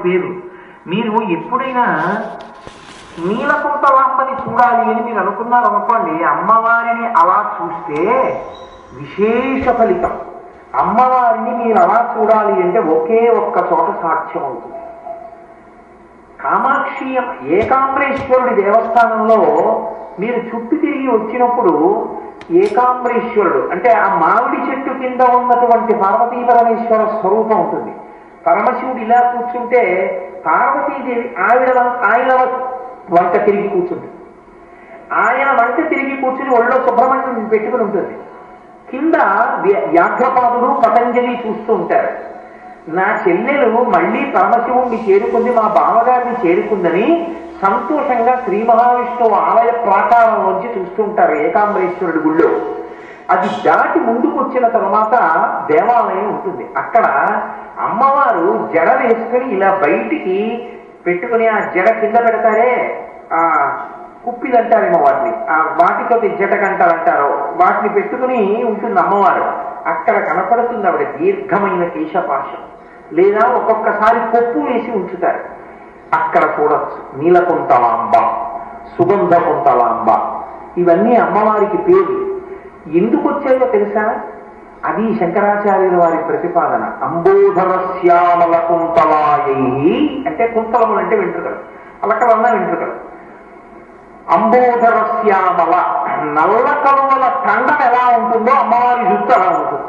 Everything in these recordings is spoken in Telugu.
వేరు మీరు ఎప్పుడైనా నీలకుంతలాంబని చూడాలి అని మీరు అనుకున్నారు అనుకోండి అమ్మవారిని అలా చూస్తే విశేష ఫలితం అమ్మవారిని మీరు అలా చూడాలి అంటే ఒకే ఒక్క చోట సాక్ష్యం అవుతుంది కామాక్షి ఏకాంబరేశ్వరుడి దేవస్థానంలో మీరు చుట్టూ తిరిగి వచ్చినప్పుడు ఏకాంబరేశ్వరుడు అంటే ఆ మామిడి చెట్టు కింద ఉన్నటువంటి పార్వతీ పరమేశ్వర స్వరూపం ఉంటుంది పరమశివుడు ఇలా కూర్చుంటే పార్వతీదేవి ఆవిడ వం- ఆయన వంట తిరిగి కూర్చుంటుంది ఆయన వంట తిరిగి కూర్చుని ఒళ్ళో సుబ్రహ్మణ్యం పెట్టుకుని ఉంటుంది కింద వ్య- వ్యాఘ్రపాదులు పతంజలి చూస్తూ ఉంటారు నా చెల్లెలు మళ్ళీ పరమశివుణ్ణి చేరుకుంది మా బావగారిని చేరుకుందని సంతోషంగా శ్రీ మహావిష్ణువు ఆలయ ప్రాకారంలోంచి చూస్తుంటారు ఏకాంబరేశ్వరుడి గుళ్ళో అది దాటి ముందుకు వచ్చిన తర్వాత దేవాలయం ఉంటుంది అక్కడ అమ్మవారు జడ వేసుకుని ఇలా బయటికి పెట్టుకుని ఆ జడ కింద పెడతారే ఆ కుప్పిలు అంటారేమో వాటిని ఆ వాటితో జటకంటారు అంటారో వాటిని పెట్టుకుని ఉంటుంది అమ్మవారు అక్కడ కనపడుతుంది ఆవిడ దీర్ఘమైన కేశపాశం లేదా ఒక్కొక్కసారి కొప్పు వేసి ఉంచుతారు అక్కడ చూడొచ్చు నీలకుంతలాంబ సుగంధ కుంతలాంబ ఇవన్నీ అమ్మవారికి పేరు ఎందుకు వచ్చాయో తెలుసా అది శంకరాచార్యుల వారి ప్రతిపాదన అంబోధర శ్యామల కుంతలాయై అంటే కుంతలములు అంటే వెంట్రుకలు అలకలన్నా వెంట్రుకలు అంబోధర శ్యామల నల్ల కలువల కండం ఎలా ఉంటుందో అమ్మవారి జుట్టు అలా ఉంటుంది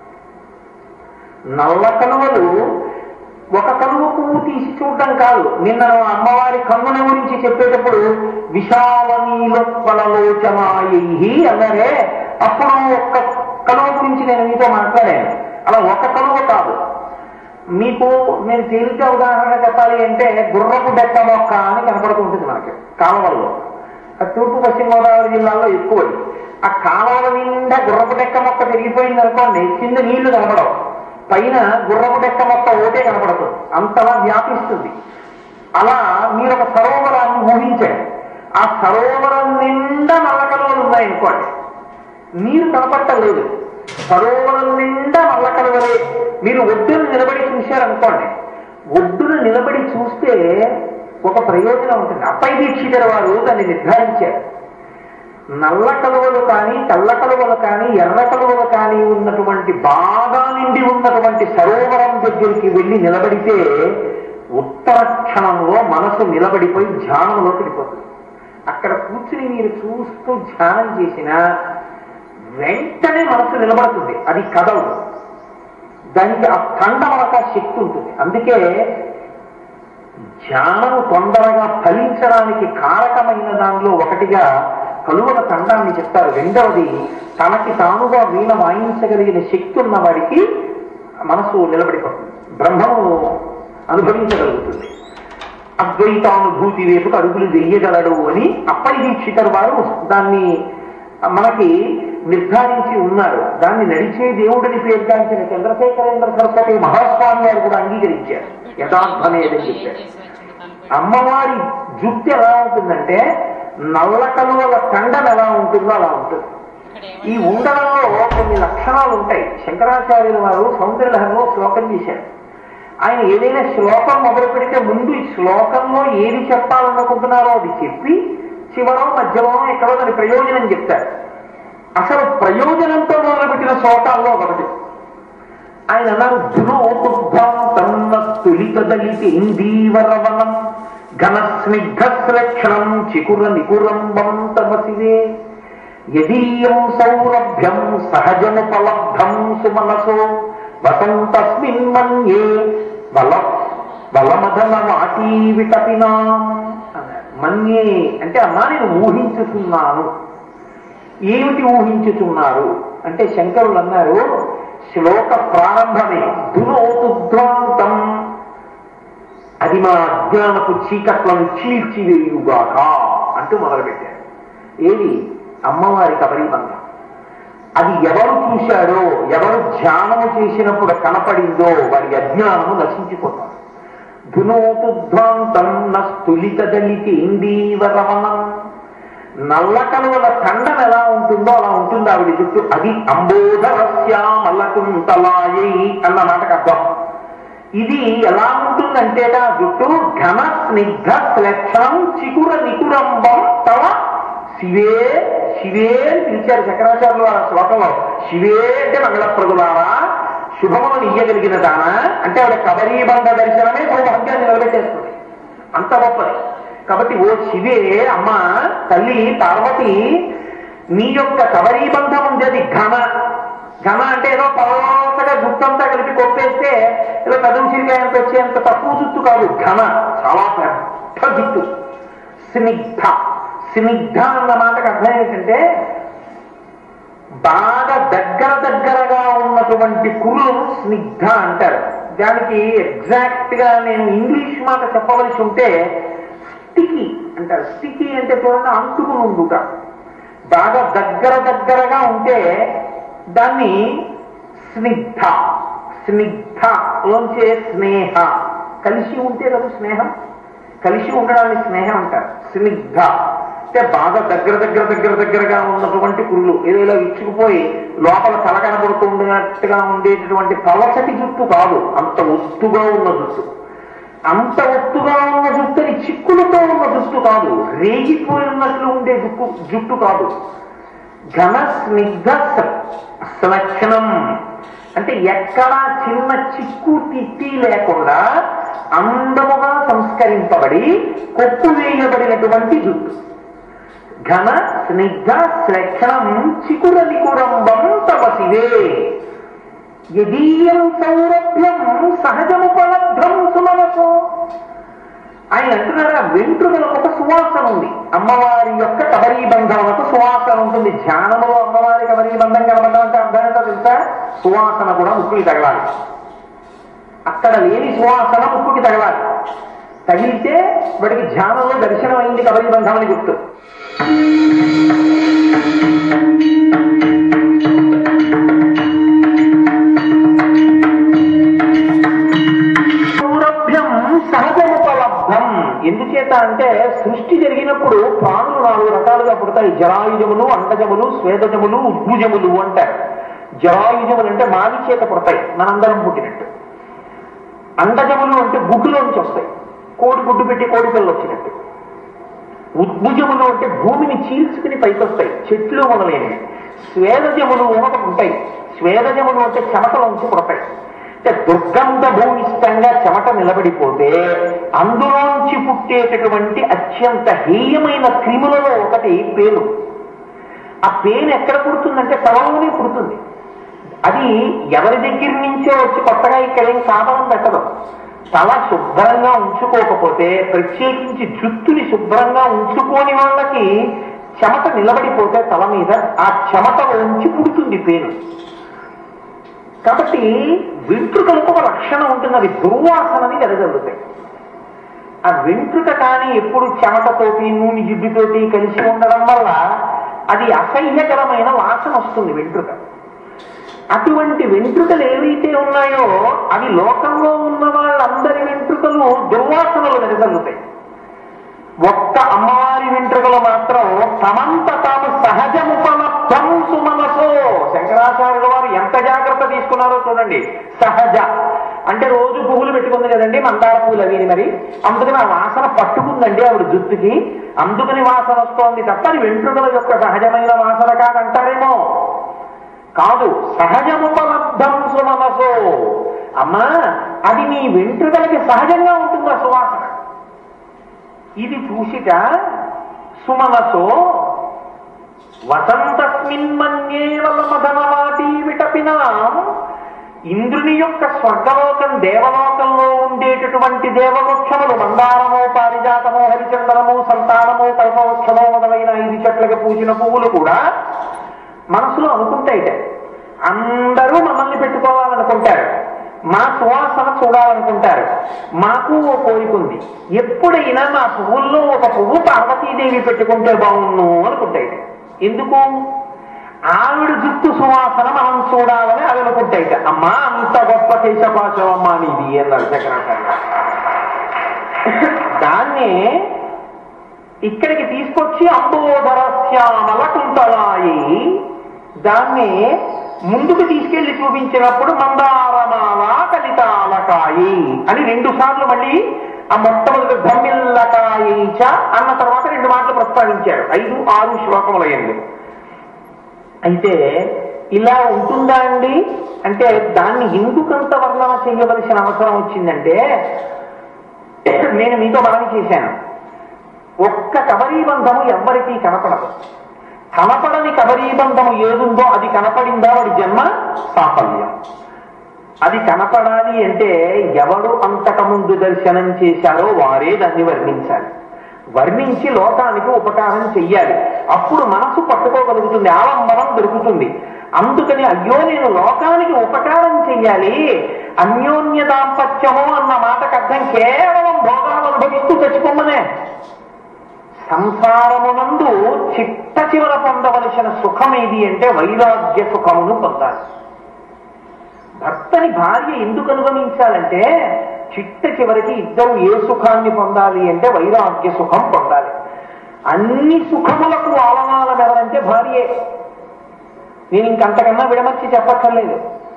నల్ల కలువలు ఒక కలువ పువ్వు తీసి చూడటం కాదు నిన్న అమ్మవారి కన్నుల గురించి చెప్పేటప్పుడు విశాల నీలోచనాయి అన్నారే అప్పుడు ఒక్క కలువ గురించి నేను మీతో మాట్లాడాను అలా ఒక కలువ కాదు మీకు నేను తేలిక ఉదాహరణ చెప్పాలి అంటే గుర్రపు డెక్క మొక్క అని కనపడుతుంటుంది మనకి కాలువల్లో ఆ తూర్పు పశ్చిమ గోదావరి జిల్లాలో ఎక్కువ ఆ కాలువల నిండా గుర్రపు డెక్క మొక్క తిరిగిపోయింది అనుకోండి కింద నీళ్లు కనపడవు పైన గుర్రపు డెక్క మొక్క ఓటే కనపడుతుంది అంతలా వ్యాపిస్తుంది అలా మీరు ఒక సరోవరాన్ని ఊహించండి ఆ సరోవరం నిండా నల్లకలువలు ఉన్నాయనుకోండి నీరు కనపట్టలేదు సరోవరం నిండా నల్ల కలువలే మీరు ఒడ్డున నిలబడి చూశారనుకోండి ఒడ్డున నిలబడి చూస్తే ఒక ప్రయోజనం ఉంటుంది అప్పై దీక్షితుల వారు దాన్ని నిర్ధారించారు నల్ల కలువలు కానీ తెల్ల కలువలు కానీ ఎర్ర కలువలు కానీ ఉన్నటువంటి బాగా నిండి ఉన్నటువంటి సరోవరం దగ్గరికి వెళ్ళి నిలబడితే ఉత్తర క్షణంలో మనసు నిలబడిపోయి ధ్యానంలోకి వెళ్ళిపోతుంది అక్కడ కూర్చుని మీరు చూస్తూ ధ్యానం చేసినా వెంటనే మనసు నిలబడుతుంది అది కదలదు దానికి ఆ ఖండ మనకు ఆ శక్తి ఉంటుంది అందుకే ధ్యానము తొందరగా ఫలించడానికి కారకమైన దానిలో ఒకటిగా కలువల తండాన్ని చెప్తారు రెండవది తనకి తానుగా వీణ వాయించగలిగిన శక్తి ఉన్న వాడికి మనసు నిలబడిపోతుంది బ్రహ్మము అనుభవించగలుగుతుంది అద్వైతానుభూతి వైపుకు అడుగులు వెయ్యగలడు అని అప్పటి దీక్షితర్ వారు దాన్ని మనకి నిర్ధారించి ఉన్నారు దాన్ని నడిచే దేవుడిని పేర్గాంచిన చంద్రశేఖరేంద్ర సరస్వతి మహాస్వామి వారు కూడా అంగీకరించారు యథార్థమేదని చెప్పారు అమ్మవారి జుట్టు ఎలా ఉంటుందంటే నల్ల కలువల కండం ఎలా ఉంటుందో అలా ఉంటుంది ఈ ఉండడంలో కొన్ని లక్షణాలు ఉంటాయి శంకరాచార్యుల వారు సౌందర్యలహంలో శ్లోకం చేశారు ఆయన ఏదైనా శ్లోకం మొదలు పెడితే ముందు ఈ శ్లోకంలో ఏది చెప్పాలనుకుంటున్నారో అది చెప్పి చివరో మధ్యలో ఎక్కడో దాని ప్రయోజనం చెప్తారు అసలు ప్రయోజనంతో మొదలుపెట్టిన శ్లోకాల్లో ఒకటి ఆయన అన్నారు ధృణోతుభ్రాంతన్న తులిత దళిత ఇందీవరవనం ఘన స్నిగ్ధ శ్లక్షణం చికుర నికురంబం తమసివే యదీయం సౌరభ్యం సహజముపలబ్ధం సుమనసో వసంతస్మిన్ మన్యే బల బలమదన మాటీ విటపినా అన్నారు మన్యే అంటే అమ్మా నేను ఊహించుతున్నాను ఏమిటి ఊహించుతున్నారు అంటే శంకరులు అన్నారు శ్లోక ప్రారంభమే దురోతుద్రాంతం అది మా అజ్ఞానపు చీకట్లను చీల్చివేయుగాక అంటూ మొదలుపెట్టారు ఏది అమ్మవారి కబరీబంధం అది ఎవరు చూశాడో ఎవరు ధ్యానము చేసినప్పుడు కనపడిందో వారి అజ్ఞానము నశించిపోతారు ధునోతుధ్వాంతం నస్తులిత దళితి ఇందీవరవనం నల్ల కలువల ఖండం ఎలా ఉంటుందో అలా ఉంటుంది ఆవిడ జుట్టు అది అంబోధరస్యామలకుంతలాయి అన్న మాటకు అర్థం ఇది ఎలా ఉంటుందంటే ఆ జుట్టు ఘన స్నిగ్ధ శ్లక్షణం చికుర నికురంబం తవ శివే శివే అని పిలిచారు శంకరాచార్యులు ఆ శ్లోకంలో శివే అంటే మంగళప్రదులారా శుభమును ఇయ్యగలిగిన దాన అంటే ఆవిడ కబరీబంధ దర్శనమే సౌభాగ్యాన్ని నిలబెట్టేస్తుంది అంత గొప్పది కాబట్టి ఓ శివే అమ్మ తల్లి పార్వతి నీ యొక్క కబరీబంధం ఉంది అది ఘన ఘన అంటే ఏదో పలసగా జుట్టంతా కలిపి కొప్పేస్తే ఏదో పెదవి చిరికాయంత వచ్చేంత తక్కువ జుట్టు కాదు ఘన చాలా పెద్ద జుట్టు స్నిగ్ధ స్నిగ్ధ అన్న మాటకు అర్థం ఏంటంటే బాగా దగ్గర దగ్గరగా ఉన్నటువంటి కురులను స్నిగ్ధ అంటారు దానికి ఎగ్జాక్ట్ గా నేను ఇంగ్లీష్ మాట చెప్పవలసి ఉంటే స్టికీ అంటారు స్టికీ అంటే చూడండి అంటుకుని ఉండుట బాగా దగ్గర దగ్గరగా ఉంటే దాన్ని స్నిగ్ధ స్నిగ్ధ లోంచే స్నేహ కలిసి ఉంటే కదా స్నేహం కలిసి ఉండడాన్ని స్నేహం అంటారు స్నిగ్ధ అంటే బాగా దగ్గర దగ్గర దగ్గర దగ్గరగా ఉన్నటువంటి కురులు ఏదో ఇలా ఇచ్చుకుపోయి లోపల తల కనబడుతుండేట్టుగా ఉండేటటువంటి పలసటి జుట్టు కాదు అంత ఒత్తుగా ఉన్న జుట్టు అంత ఒత్తుగా ఉన్న జుట్టుని చిక్కులతో ఉన్న జుట్టు కాదు రేగిపోయి ఉన్నట్లు ఉండే జుట్టు జుట్టు కాదు ఘన స్నిగ్ధ సంరక్షణం అంటే ఎక్కడా చిన్న చిక్కు తిత్తి లేకుండా అందముగా సంస్కరింపబడి కొట్టు వేయబడినటువంటి జుట్టు ఘన స్నిగ్ధ శ్లక్షణం చికుర నికురంబం తవ శివే యదీయం సౌరభ్యం సహజముపలబ్ధం సుమనసో ఆయన అంటున్నారా వెంట్రుకలకు ఒక సువాసన ఉంది అమ్మవారి యొక్క కబరీ బంధములకు సువాసన ఉంటుంది ధ్యానములో అమ్మవారి కబరీ బంధం కనబడడం అంటే అర్థం ఏంటో తెలుసా సువాసన కూడా ముక్కుకి తగలాలి అక్కడ లేని సువాసన ముక్కుకి తగలాలి తగిలితే వాడికి ధ్యానంలో దర్శనం అయింది కబరీ బంధం అని గుర్తు సౌరభ్యం సహజముపలబ్ధం ఎందుచేత అంటే సృష్టి జరిగినప్పుడు ప్రాణులు నాలుగు రకాలుగా పుడతాయి జరాయుజములు అండజములు స్వేదజములు ఉద్భుజములు అంటారు జరాయుజములు అంటే మావి చేత పుడతాయి మనందరం పుట్టినట్టు అండజములు అంటే గుడ్డులోంచి వస్తాయి కోడి గుడ్డు పెట్టి కోడి పిల్లలు వచ్చినట్టు ఉద్భుజములు అంటే భూమిని చీల్చుకుని పైకొస్తాయి చెట్లు మొదలైనవి స్వేదజములు ఒకటి ఉంటాయి స్వేదజములు అంటే చెమటలోంచి పుడతాయి అంటే దుర్గంధ భూమిష్టంగా చెమట నిలబడిపోతే అందులోంచి పుట్టేటటువంటి అత్యంత హేయమైన క్రిములలో ఒకటి పేను ఆ పేను ఎక్కడ పుడుతుందంటే తలలోనే పుడుతుంది అది ఎవరి దగ్గర నుంచో వచ్చి కొత్తగా ఇక్కడ సాధనం పెట్టదు తల శుభ్రంగా ఉంచుకోకపోతే ప్రత్యేకించి జుట్టుని శుభ్రంగా ఉంచుకోని వాళ్ళకి చెమట నిలబడిపోతే తల మీద ఆ చెమట ఉంచి పుడుతుంది పేరు కాబట్టి వెంట్రుకలకు ఒక లక్షణం ఉంటుంది అది దుర్వాసనని వెదజల్లుతాయి ఆ వెంట్రుక కానీ ఎప్పుడు చెమటతోటి నూనె జిడ్డుతోటి కలిసి ఉండడం వల్ల అది అసహ్యకరమైన వాసన వస్తుంది వెంట్రుక అటువంటి వెంట్రుకలు ఏవైతే ఉన్నాయో అవి లోకంలో ఉన్న వాళ్ళందరి వెంట్రుకలు దుర్వాసనలు వెదజల్లుతాయి ఒక్క అమ్మవారి వెంట్రుకలు మాత్రం తమంత తాము సహజముపలబ్ధం సుమనసో శంకరాచార్యుల వారు ఎంత జాగ్రత్త తీసుకున్నారో చూడండి సహజ అంటే రోజు పువ్వులు పెట్టుకుంది కదండి మందార పువ్వులు అవి మరి అందుకని ఆ వాసన పట్టుకుందండి ఆవిడ జుట్టుకి అందుకని వాసన వస్తోంది తప్ప అది వెంట్రుకల యొక్క సహజమైన వాసన కాదంటారేమో కాదు సహజముపలబ్ధం సుమనసో అమ్మా అది నీ వెంట్రుకలకి సహజంగా ఉంటుంది ఆ సువాసన ఇది చూసిట సుమనసో వసంతస్మిన్మన్యేవలమధనవాటి విటపినా ఇంద్రుని యొక్క స్వర్గలోకం దేవలోకంలో ఉండేటటువంటి దేవవృక్షములు మందారము పారిజాతము హరిచందనము సంతానము కల్పవృక్షము మొదలైన ఐదు చెట్లకు పూసిన పువ్వులు కూడా మనసులో అనుకుంటాయిట అందరూ మమ్మల్ని పెట్టుకోవాలనుకుంటారు మా సువాసన చూడాలనుకుంటారు మాకు ఓ కోరిక ఉంది ఎప్పుడైనా మా పువ్వుల్లో ఒక పువ్వు పార్వతీదేవి పెట్టుకుంటే బాగుండు అనుకుంటాయి ఎందుకు ఆవిడ జుట్టు సువాసన మనం చూడాలని అవి అనుకుంటాయి అమ్మా అంత గొప్ప కేశపాచవమ్మా నీది అన్నారు చక్రాచార్య దాన్నే ఇక్కడికి తీసుకొచ్చి అంబోధర శ్యామల కుంతలాయి దాన్ని ముందుకు తీసుకెళ్లి చూపించినప్పుడు మందారమాల కలితాలకాయి అని రెండు సార్లు మళ్ళీ ఆ మొట్టమొదటి ధమ్మిల్లకాయి చ అన్న తర్వాత రెండు మాటలు ప్రస్తావించారు ఐదు ఆరు శ్లోకములయ్యండి అయితే ఇలా ఉంటుందా అండి అంటే దాన్ని ఎందుకంత వర్ణన చేయవలసిన అవసరం వచ్చిందంటే నేను మీతో మనవి చేశాను ఒక్క కబరీబంధము ఎవ్వరికీ కనపడదు కనపడని కబరీబంధము ఏదుందో అది కనపడిందా వాడి జన్మ సాఫల్యం అది కనపడాలి అంటే ఎవడు అంతకముందు దర్శనం చేశారో వారే దాన్ని వర్ణించాలి వర్ణించి లోకానికి ఉపకారం చెయ్యాలి అప్పుడు మనసు పట్టుకోగలుగుతుంది ఆలంబనం దొరుకుతుంది అందుకని అయ్యో నేను లోకానికి ఉపకారం చెయ్యాలి అన్యోన్య దాంపత్యము అన్న మాటకు అర్థం కేవలం భోగాలు అనుభవిస్తూ చచ్చిపోమ్మనే సంసారమునందు చిట్ట చివర పొందవలసిన సుఖం ఏది అంటే వైరాగ్య సుఖమును పొందాలి భర్తని భార్య ఎందుకు అనుగమించాలంటే చిట్ట చివరికి ఇద్దరు ఏ సుఖాన్ని పొందాలి అంటే వైరాగ్య సుఖం పొందాలి అన్ని సుఖములకు ఆలనాలం ఎవరంటే భార్యే నేను ఇంకంతకన్నా విడమర్చి చెప్పక్కర్లేదు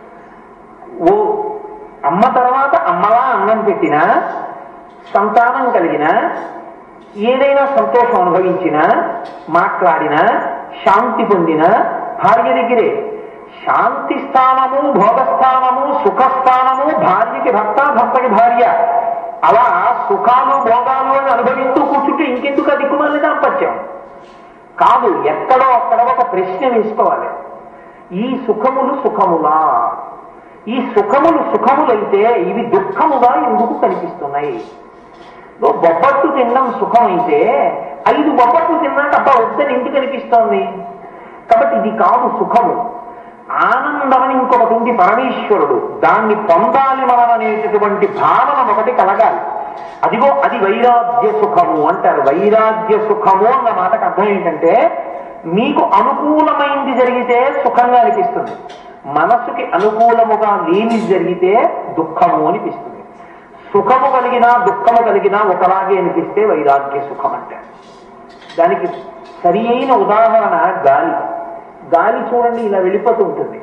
ఓ అమ్మ తర్వాత అమ్మలా అన్నం పెట్టినా సంతానం కలిగిన ఏదైనా సంతోషం అనుభవించినా మాట్లాడినా శాంతి పొందిన భార్య దగ్గరే శాంతి స్థానము భోగస్థానము సుఖస్థానము భార్యకి భర్త భర్తకి భార్య అలా సుఖాలు భోగాలు అని అనుభవిస్తూ కూర్చుంటే ఇంకెందుకు అది దిక్కుమాలి దాంపత్యం కాదు ఎక్కడో అక్కడ ఒక ప్రశ్న వేసుకోవాలి ఈ సుఖములు సుఖములా ఈ సుఖములు సుఖములైతే ఇవి దుఃఖముగా ఎందుకు కనిపిస్తున్నాయి ఓ బొబ్బట్టు తినడం సుఖం అయితే ఐదు బొబ్బట్లు తిన్నాక అబ్బా వద్దని ఎందుకు అనిపిస్తోంది కాబట్టి ఇది కాదు సుఖము ఆనందమని ఇంకొకటి ఉంది పరమేశ్వరుడు దాన్ని పొందాలి మనం అనేటటువంటి భావన ఒకటి కలగాలి అదిగో అది వైరాగ్య సుఖము అంటారు వైరాగ్య సుఖము అన్న మాటకు అర్థం ఏంటంటే మీకు అనుకూలమైంది జరిగితే సుఖంగా అనిపిస్తుంది మనసుకి అనుకూలముగా లేని జరిగితే దుఃఖము అనిపిస్తుంది సుఖము కలిగినా దుఃఖము కలిగినా ఒకలాగే అనిపిస్తే వైరాగ్య సుఖం అంటే దానికి సరి అయిన ఉదాహరణ గాలి గాలి చూడండి ఇలా వెళ్ళిపోతూ ఉంటుంది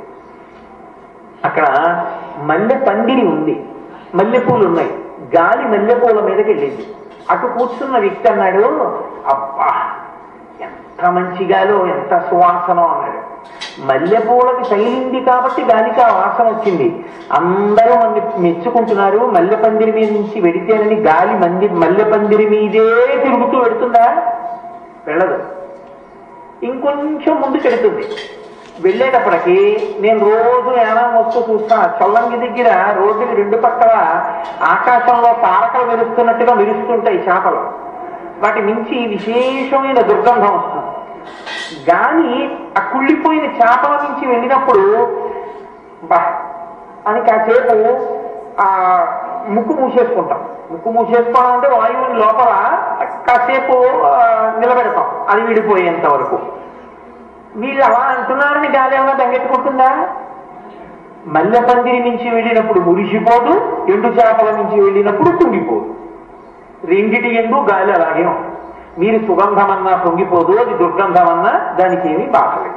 అక్కడ మల్లె పందిరి ఉంది మల్లెపూలు ఉన్నాయి గాలి మల్లెపూల మీదకి వెళ్ళింది అటు కూర్చున్న వ్యక్తి అన్నాడు అబ్బా ఎంత మంచి గాలో ఎంత సువాసనో అన్నాడు మల్లెపూలకి తగిలింది కాబట్టి గాలికి ఆ వాసన వచ్చింది అందరూ మంది మెచ్చుకుంటున్నారు మల్లె పందిరి మీద నుంచి వెడితేనని గాలి మంది మల్లె పందిరి మీదే తిరుగుతూ వెడుతుందా వెళ్ళదు ఇంకొంచెం ముందుకెడుతుంది వెళ్ళేటప్పటికి నేను రోజు యానం వస్తూ చూస్తా చొల్లంగి దగ్గర రోడ్డుకి రెండు పక్కల ఆకాశంలో తారకలు మెరుస్తున్నట్టుగా మెరుస్తుంటాయి చేపలు వాటి నుంచి విశేషమైన దుర్గంధం వస్తుంది గాని ఆ కుళ్ళిపోయిన చేపల నుంచి వెళ్ళినప్పుడు బా అని కాసేపు ఆ ముక్కు మూసేసుకుంటాం ముక్కు మూసేసుకోవడం అంటే వాయువుని లోపల కాసేపు ఆ, నిలబెడతాం అది విడిపోయేంత వరకు వీళ్ళు అలా అంటున్నారని గాలి ఏమైనా దంగెట్టుకుంటుందా మల్లె పందిరి నుంచి వెళ్ళినప్పుడు మురిసిపోదు ఎండు చేపల నుంచి వెళ్ళినప్పుడు కుంగిపోదు రెండిటి ఎందు గాలి అలాగే ఉంది మీరు సుగంధమన్నా పొంగిపోదు అది దుర్గంధమన్నా దానికి ఏమీ బాధలేదు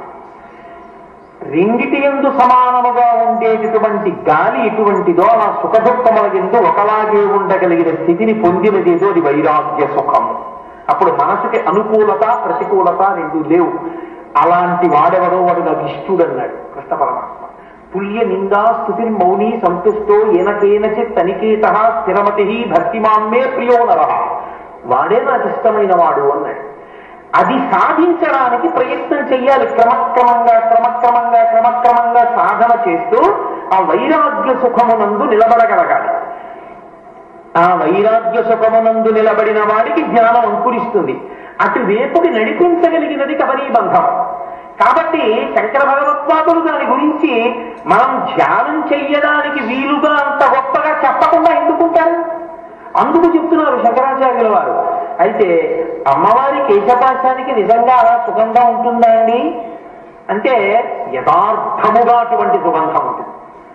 రెండిటి ఎందు సమానముగా ఉండేటటువంటి గాలి ఎటువంటిదో ఆ సుఖ దుఃఖముల ఎందు ఒకలాగే ఉండగలిగిన స్థితిని పొందినదేదో అది వైరాగ్య సుఖము అప్పుడు మనసుకి అనుకూలత ప్రతికూలత రెండు లేవు అలాంటి వాడెవడో వాడు నాకు ఇష్టుడు అన్నాడు కృష్ణ పరమాత్మ పుల్య నిందా స్థుతి మౌని సంతుష్టో ఏనకేనచిత్ తనికేత స్థిరమతి భక్తిమాన్మే ప్రియో నర వాడే నాకు ఇష్టమైన వాడు అన్నాడు అది సాధించడానికి ప్రయత్నం చెయ్యాలి క్రమక్రమంగా క్రమక్రమంగా క్రమక్రమంగా సాధన చేస్తూ ఆ వైరాగ్య సుఖమునందు నిలబడగలగాలి ఆ వైరాగ్య సుఖమునందు నిలబడిన వాడికి జ్ఞానం అంకురిస్తుంది అటువైపుకి నడిపించగలిగినది కబరీబంధం కాబట్టి శంకర భగవత్పాదులు దాని గురించి మనం ధ్యానం చెయ్యడానికి వీలుగా అంత గొప్పగా చెప్పకుండా ఎందుకుంటారు అందుకు చెప్తున్నారు శంకరాచార్యుల వారు అయితే అమ్మవారి కేశపాశానికి నిజంగా అలా సుగంధం ఉంటుందా అండి అంటే యథార్థముగా అటువంటి సుగంధం ఉంటుంది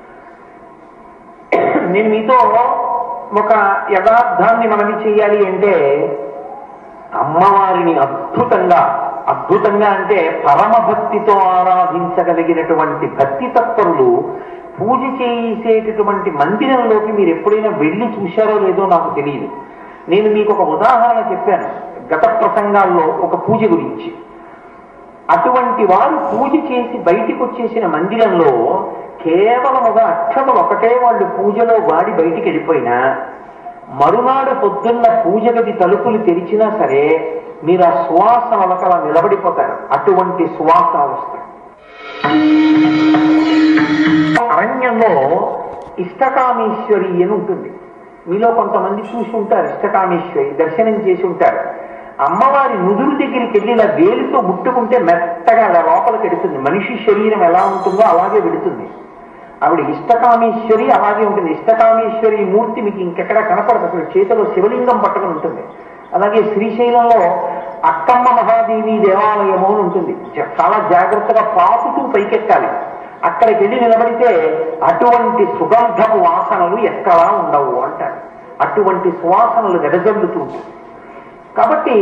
నేను మీతో ఒక యథార్థాన్ని మనవి చేయాలి అంటే అమ్మవారిని అద్భుతంగా అద్భుతంగా అంటే పరమ భక్తితో ఆరాధించగలిగినటువంటి భక్తి తత్పరులు పూజ చేసేటటువంటి మందిరంలోకి మీరు ఎప్పుడైనా వెళ్ళి చూశారో లేదో నాకు తెలియదు నేను మీకు ఒక ఉదాహరణ చెప్పాను గత ప్రసంగాల్లో ఒక పూజ గురించి అటువంటి వారు పూజ చేసి బయటికి వచ్చేసిన మందిరంలో కేవలముగా అక్షతలు ఒకటే వాళ్ళు పూజలో వాడి బయటికి వెళ్ళిపోయినా మరునాడు పొద్దున్న పూజ గది తలుపులు తెరిచినా సరే మీరు ఆ సువాసనలకు అలా నిలబడిపోతారు అటువంటి సువాసన వస్తాయి అరణ్యంలో ఇష్టకామేశ్వరి అని ఉంటుంది మీలో కొంతమంది చూసి ఉంటారు ఇష్టకామేశ్వరి దర్శనం చేసి ఉంటారు అమ్మవారి నుదురు దగ్గరికి వెళ్ళి ఇలా వేలితో ముట్టుకుంటే మెత్తగా అలా లోపలికి వెడుతుంది మనిషి శరీరం ఎలా ఉంటుందో అలాగే వెడుతుంది ఆవిడ ఇష్టకామేశ్వరి అలాగే ఉంటుంది ఇష్టకామేశ్వరి మూర్తి మీకు ఇంకెక్కడ కనపడదు అసలు చేతిలో శివలింగం పట్టుకుని ఉంటుంది అలాగే శ్రీశైలంలో అక్కమ్మ మహాదేవి దేవాలయము అని ఉంటుంది జ- చాలా జాగ్రత్తగా పాకుతూ పైకెక్కాలి అక్కడికి వెళ్ళి నిలబడితే అటువంటి సుగంధపు వాసనలు ఎక్కడా ఉండవు అంటారు అటువంటి సువాసనలు వెదజల్లుతూ ఉంటుంది కాబట్టి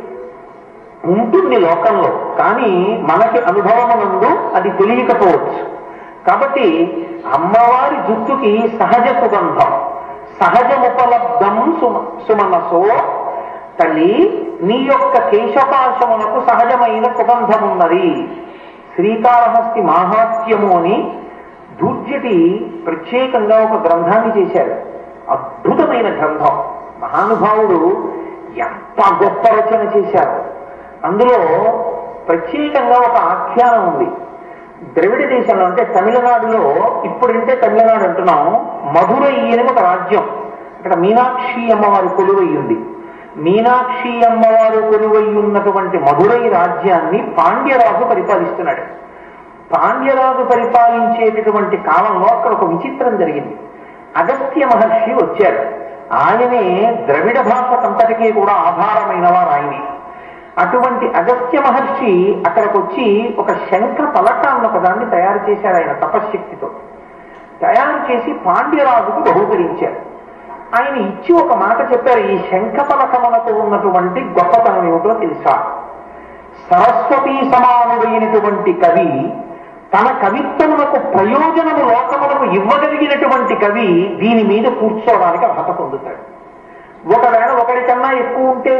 ఉంటుంది లోకంలో కానీ మనకి అనుభవమునందు అది తెలియకపోవచ్చు కాబట్టి అమ్మవారి జుట్టుకి సహజ సుగంధం సహజముపలబ్ధం సుమ సుమనసో తల్లి నీ యొక్క కేశపాశమునకు సహజమైన సుగంధమున్నది శ్రీకాళహస్తి మాహాత్యము అని దూర్జటి ప్రత్యేకంగా ఒక గ్రంథాన్ని చేశారు అద్భుతమైన గ్రంథం మహానుభావుడు ఎంత గొప్ప రచన చేశారు అందులో ప్రత్యేకంగా ఒక ఆఖ్యానం ఉంది ద్రవిడ దేశంలో అంటే తమిళనాడులో ఇప్పుడంటే తమిళనాడు అంటున్నాం మధురై అని ఒక రాజ్యం అక్కడ మీనాక్షి అమ్మవారి కొలువై ఉంది మీనాక్షి అమ్మవారు కొలువై ఉన్నటువంటి మధురై రాజ్యాన్ని పాండ్యరాజు పరిపాలిస్తున్నాడు పాండ్యరాజు పరిపాలించేటటువంటి కాలంలో అక్కడ ఒక విచిత్రం జరిగింది అగస్త్య మహర్షి వచ్చారు ఆయనే ద్రవిడ భాషకంతటికీ కూడా ఆధారమైన వారు ఆయనే అటువంటి అగస్త్య మహర్షి అక్కడికి వచ్చి ఒక శంఖ పలకాన్ని ఒకదాన్ని తయారు చేశారు ఆయన తపశ్శక్తితో తయారు చేసి పాండ్యరాజుకు బహుకరించారు ఆయన ఇచ్చి ఒక మాట చెప్పారు ఈ శంఖ పలకమునకు ఉన్నటువంటి గొప్పతనం ఏమిటో తెలుసా సరస్వతీ సమానుడైనటువంటి కవి తన కవిత్వమునకు ప్రయోజనము లోకములకు ఇవ్వగలిగినటువంటి కవి దీని మీద కూర్చోవడానికి అర్హత పొందుతాడు ఒకవేళ ఒకరికన్నా ఎక్కువ ఉంటే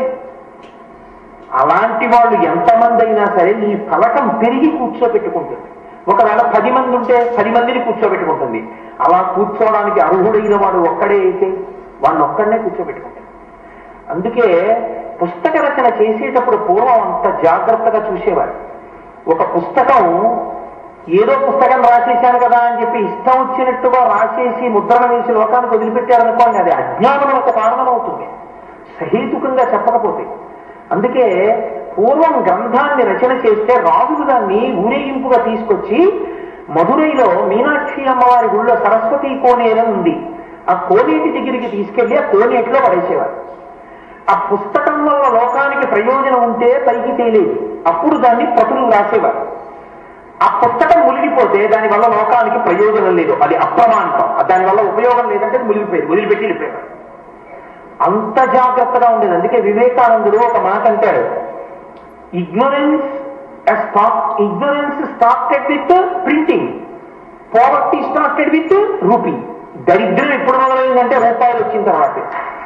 అలాంటి వాళ్ళు ఎంతమంది అయినా సరే నీ ఫలకం పెరిగి కూర్చోబెట్టుకుంటుంది ఒకవేళ పది మంది ఉంటే పది మందిని కూర్చోబెట్టుకుంటుంది అలా కూర్చోవడానికి అర్హుడైన వాడు ఒక్కడే అయితే వాడిని ఒక్కడనే కూర్చోబెట్టుకుంటాడు అందుకే పుస్తక రచన చేసేటప్పుడు పూర్వం అంత జాగ్రత్తగా చూసేవారు ఒక పుస్తకం ఏదో పుస్తకం రాసేశాను కదా అని చెప్పి ఇష్టం వచ్చినట్టుగా రాసేసి ముద్రణ వేసి లోకానికి వదిలిపెట్టారనుకోండి అది అజ్ఞానములకు కారణమవుతుంది సహేతుకంగా చెప్పకపోతే అందుకే పూర్వం గ్రంథాన్ని రచన చేస్తే రాజులు దాన్ని ఊరేగింపుగా తీసుకొచ్చి మధురైలో మీనాక్షి అమ్మవారి గుళ్ళో సరస్వతి కోనేరం ఉంది ఆ కోనేటి దగ్గరికి తీసుకెళ్లి ఆ కోనేటిలో పడేసేవారు ఆ పుస్తకం వల్ల లోకానికి ప్రయోజనం ఉంటే పైకి తేలేదు అప్పుడు దాన్ని ప్రతులు రాసేవారు ఆ పుస్తకం మునిగిపోతే దాని వల్ల లోకానికి ప్రయోజనం లేదు అది అప్రమాణికం దాని వల్ల ఉపయోగం లేదంటే అది మునిగిపోయేది వదిలిపెట్టి వెళ్ళిపోయేవారు అంత జాగ్రత్తగా ఉండేది అందుకే వివేకానందుడు ఒక మాట అంటాడు ignorance ignorance started with printing poverty started with rupee దరిద్రం ఎప్పుడు మొదలైందంటే రూపాయలు వచ్చిన తర్వాత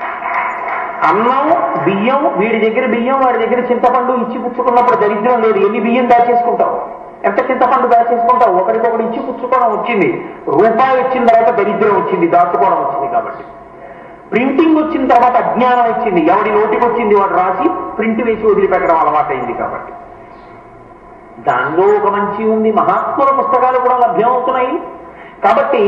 అన్నం బియ్యం వీడి దగ్గర బియ్యం వాడి దగ్గర చింతపండు ఇచ్చి పుచ్చుకున్నప్పుడు దరిద్రం లేదు ఎన్ని బియ్యం దాచేసుకుంటావు ఎంత చింతపండు దాచేసుకుంటావు ఒకరికొకరు ఇచ్చి పుచ్చుకోవడం వచ్చింది రూపాయి వచ్చిన తర్వాత దరిద్రం వచ్చింది దాచుకోవడం వచ్చింది కాబట్టి ప్రింటింగ్ వచ్చిన తర్వాత అజ్ఞానం వచ్చింది ఎవడి నోటికి వచ్చింది వాడు రాసి ప్రింట్ వేసి వదిలిపెట్టడం అలవాటైంది కాబట్టి దానిలో ఒక మంచి ఉంది మహాత్ముల పుస్తకాలు కూడా లభ్యమవుతున్నాయి కాబట్టి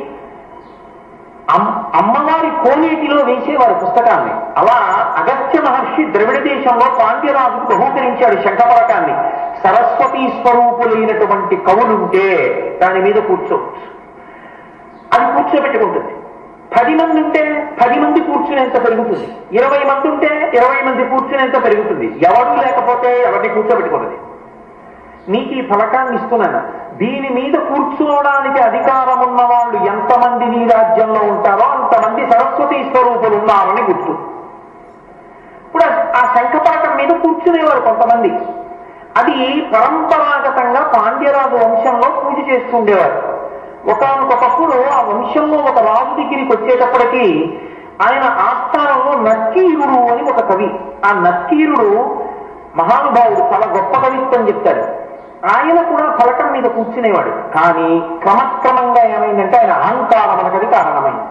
అమ్- అమ్మవారి కోనేటిలో వేసేవారు పుస్తకాన్ని అలా అగస్త్య మహర్షి ద్రవిడ దేశంలో పాండ్యరాజుకు బహూకరించాడు శంఖపలకాన్ని సరస్వతీ స్వరూపులైనటువంటి కవులుంటే దాని మీద కూర్చోవచ్చు అది కూర్చోబెట్టుకుంటుంది పది మంది ఉంటే పది మంది కూర్చునేంత పెరుగుతుంది ఇరవై మంది ఉంటే ఇరవై మంది కూర్చునేంత పెరుగుతుంది ఎవరు లేకపోతే ఎవరిని కూర్చోబెట్టుకున్నది నీకు ఈ ఫలకాన్ని ఇస్తున్నాను దీని మీద కూర్చోవడానికి అధికారం ఉన్న వాళ్ళు ఎంతమంది నీ రాజ్యంలో ఉంటారో అంతమంది సరస్వతి స్వరూపులు ఉన్నారని గుర్తు ఇప్పుడు ఆ- ఆ శంఖపలకం మీద కూర్చునేవారు కొంతమంది అది పరంపరాగతంగా పాండ్యరాజు వంశంలో పూజ చేస్తుండేవారు ఒకనకొకప్పుడు ఆ వంశంలో ఒక రాజు దగ్గరికి వచ్చేటప్పటికి ఆయన ఆస్థానంలో నక్కీరుడు అని ఒక కవి ఆ నక్కీరుడు మహానుభావుడు చాలా గొప్ప కవిత్వం చెప్తాడు ఆయన కూడా ఫలకం మీద కూర్చునేవాడు కానీ క్రమక్రమంగా ఏమైందంటే ఆయన అహంకారం అనకది కారణమైంది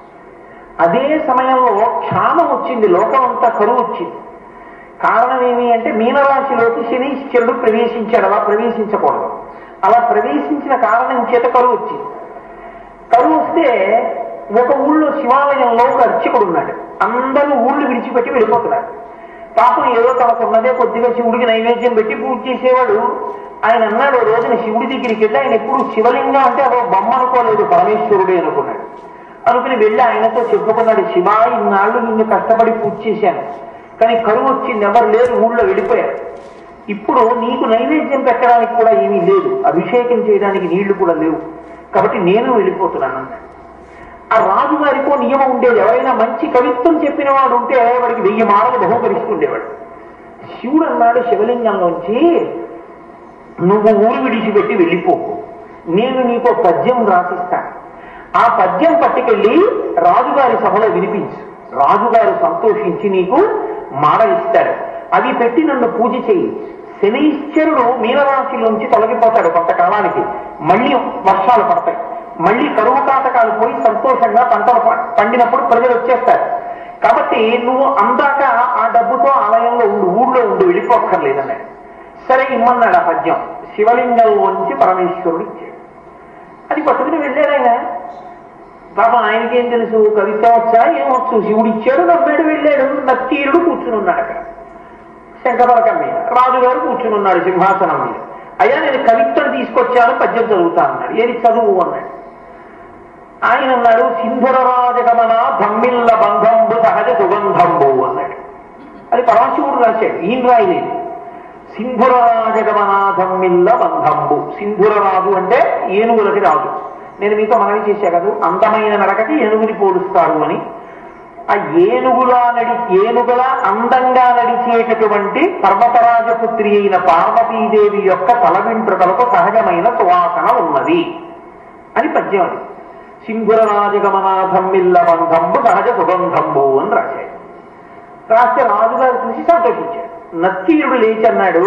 అదే సమయంలో క్షామం వచ్చింది లోకం అంతా కరువు వచ్చింది కారణం ఏమి అంటే మీనరాశిలోకి శనీశ్వరుడు ప్రవేశించాడు అలా ప్రవేశించకూడదు అలా ప్రవేశించిన కారణం చేత కరువు వచ్చింది కరువు వస్తే ఒక ఊళ్ళో శివాలయంలో ఒక అర్చకుడు ఉన్నాడు అందరూ ఊళ్ళు విడిచిపెట్టి వెళ్ళిపోతున్నారు పాపం ఏదో తనకున్నదే కొద్దిగా శివుడికి నైవేద్యం పెట్టి పూజ చేసేవాడు ఆయన అన్నాడు ఓ రోజున శివుడి దగ్గరికి వెళ్ళి ఆయన ఎప్పుడు శివలింగం అంటే అదో బొమ్మ అనుకోలేదు పరమేశ్వరుడే అనుకున్నాడు అనుకుని వెళ్ళి ఆయనతో చెప్పుకున్నాడు శివ ఇన్నాళ్ళు నిన్ను కష్టపడి పూజ చేశాను కానీ కరువు వచ్చింది ఎవరు లేరు ఊళ్ళో వెళ్ళిపోయారు ఇప్పుడు నీకు నైవేద్యం పెట్టడానికి కూడా ఏమీ లేదు అభిషేకం చేయడానికి నీళ్లు కూడా లేవు కాబట్టి నేను వెళ్ళిపోతున్నాను అన్నాడు ఆ రాజుగారికో నియమం ఉండేది ఎవరైనా మంచి కవిత్వం చెప్పిన వాడు ఉంటే వాడికి వెయ్యి మాటలు బహుకరిస్తుండేవాడు శివుడు అన్నాడు శివలింగంలోంచి నువ్వు ఊరు విడిచిపెట్టి వెళ్ళిపోకు నేను నీకు ఒక పద్యం రాసిస్తాను ఆ పద్యం పట్టుకెళ్ళి రాజుగారి సభలో వినిపించు రాజుగారు సంతోషించి నీకు మాడ ఇస్తాడు అది పెట్టి నన్ను పూజ చేయి శనీశ్వరుడు మీనరాశిలోంచి తొలగిపోతాడు కొంతకాలానికి మళ్ళీ వర్షాలు పడతాయి మళ్ళీ కరువు కాటకాలు పోయి సంతోషంగా పంటలు ప- పండినప్పుడు ప్రజలు వచ్చేస్తారు కాబట్టి నువ్వు అందాక ఆ డబ్బుతో ఆలయంలో ఉండు ఊళ్ళో ఉండు వెళ్ళిపోక్కర్లేదన్నాడు సరే ఇమ్మన్నాడు ఆ పద్యం శివలింగంలోంచి పరమేశ్వరుడు ఇచ్చాడు అది పట్టుకుని వెళ్ళాడు ఆయన పాపం ఆయనకేం తెలుసు కవిత్వం వచ్చా ఏమొచ్చు శివుడు ఇచ్చాడు నమ్మాడు వెళ్ళాడు నత్తీరుడు కూర్చుని ఉన్నాడు అక్కడ శంఖపలకం మీద రాజుగారు కూర్చుని ఉన్నాడు సింహాసనం మీద అయ్యా నేను కవిత్వం తీసుకొచ్చాను పద్యం చదువుతా అన్నాడు ఏది చదువు అన్నాడు ఆయన అన్నాడు సింధుర రాజగమన ధమ్మిల్ల బంధంబు సహజ సుగంధంబు అన్నాడు అది పరమశివుడు రాశాడు ఈయన రాయలేదు సింధుర రాజగమనాథమ్మిల్ల బంధంబు సింధుర రాజు అంటే ఏనుగులకి రాజు నేను మీతో మనవి చేశా కదా అందమైన నడకకి ఏనుగుని పోలుస్తారు అని ఆ ఏనుగులా నడి ఏనుగుల అందంగా నడిచేటటువంటి పర్వతరాజపుత్రి అయిన పార్వతీదేవి యొక్క తల వెంట్రుకలకు సహజమైన సువాసన ఉన్నది అని పద్యం అది సింధుర రాజగమనాథమ్మిల్ల బంధంబు సహజ సుగంధంబు అని రాశాడు రాస్తే రాజుగారు చూసి సంతోషించాడు నత్తీయుడు లేచి అన్నాడు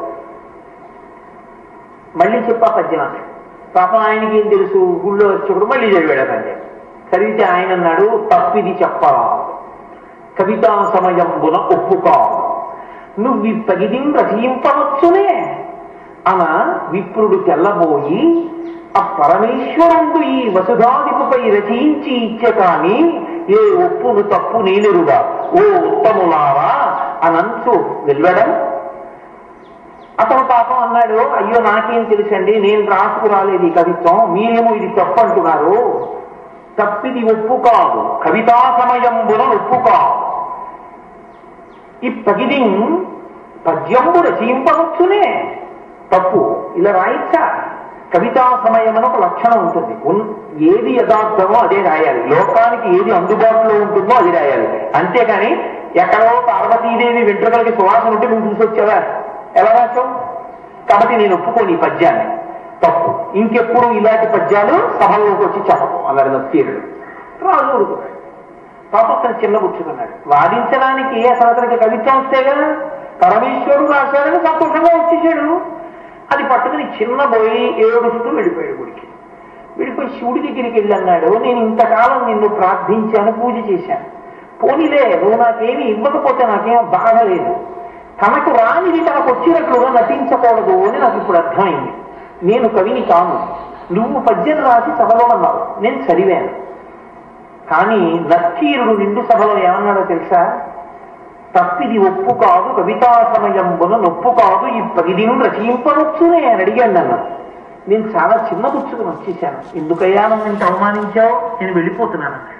మళ్ళీ చెప్పా పద్యం అన్నాడు పాపం ఆయనకి ఏం తెలుసు గుళ్ళో వచ్చేప్పుడు మళ్ళీ చదివాడు ఆ పద్యం చదివితే ఆయన అన్నాడు తప్పిది చెప్పరా కవితా సమయంబున ఒప్పుకా నువ్వు విప్పగిది రచయింపవచ్చునే అన విప్రుడు తెల్లబోయి ఆ పరమేశ్వరుడు ఈ వసుధాదిపుపై రచయించి ఇచ్చే కాని ఏ ఒప్పును తప్పు నేనెరుగా ఓ ఉత్తములారా అనంతు వెళ్ళడం అతను పాపం అన్నాడు అయ్యో నాకేం తెలుసండి నేను రాసుకు రాలేదు ఈ కవిత్వం మీరేమో ఇది తప్పు అంటున్నారు తప్పిది ఒప్పు కాదు కవితా సమయంబున ఒప్పు కాదు ఈ పగిది పద్యంబు రచయింపవచ్చునే తప్పు ఇలా రాయిచ్చా కవితా సమయం అని ఒక లక్షణం ఉంటుంది ఉన్- ఏది యథార్థమో అదే రాయాలి లోకానికి ఏది అందుబాటులో ఉంటుందో అది రాయాలి అంతేకాని ఎక్కడో పార్వతీదేవి వెంట్రుకలకి సువాసన ఉంటే నువ్వు చూసొచ్చావా ఎలా రాసావు కాబట్టి నేను ఒప్పుకోని ఈ పద్యాన్ని తప్పు ఇంకెప్పుడు ఇలాంటి పద్యాలు సభల్లోకి వచ్చి చెప్పకు అన్నాడు నస్తీరుడు రాజు ఊరుకున్నాడు పాపం అతను చిన్నబుచ్చుకున్నాడు వాదించడానికి అసలు అతనికి కవిత్వం వస్తే కదా పరమేశ్వరుడు రాశాడని సంతోషంగా వచ్చేసాడు అది పట్టుకుని చిన్నబోయి ఏడుస్తూ వెళ్ళిపోయాడు గుడికి వెళ్ళిపోయి శివుడి దగ్గరికి వెళ్ళి అన్నాడు నేను ఇంతకాలం నిన్ను ప్రార్థించాను పూజ చేశాను పోనీలే నువ్వు నాకేమి ఇవ్వకపోతే నాకేం బాధ లేదు తనకు రానిది తనకు వచ్చినట్లుగా నటించకూడదు అని నాకు ఇప్పుడు అర్థమైంది నేను కవిని కాను నువ్వు పద్యం రాసి సభలో అన్నావు నేను చదివాను కానీ నక్కీరుడు నిండు సభలో ఏమన్నాడో తెలుసా తప్పిది ఒప్పు కాదు కవితా సమయంబున నొప్పు కాదు ఈ పగిదిను రచయింపవచ్చునే అని అడిగాడు నన్ను నేను చాలా చిన్న పుచ్చుకుని వచ్చేసాను ఎందుకయ్యా నన్ను ఇంత అవమానించావు నేను వెళ్ళిపోతున్నాను అన్నాడు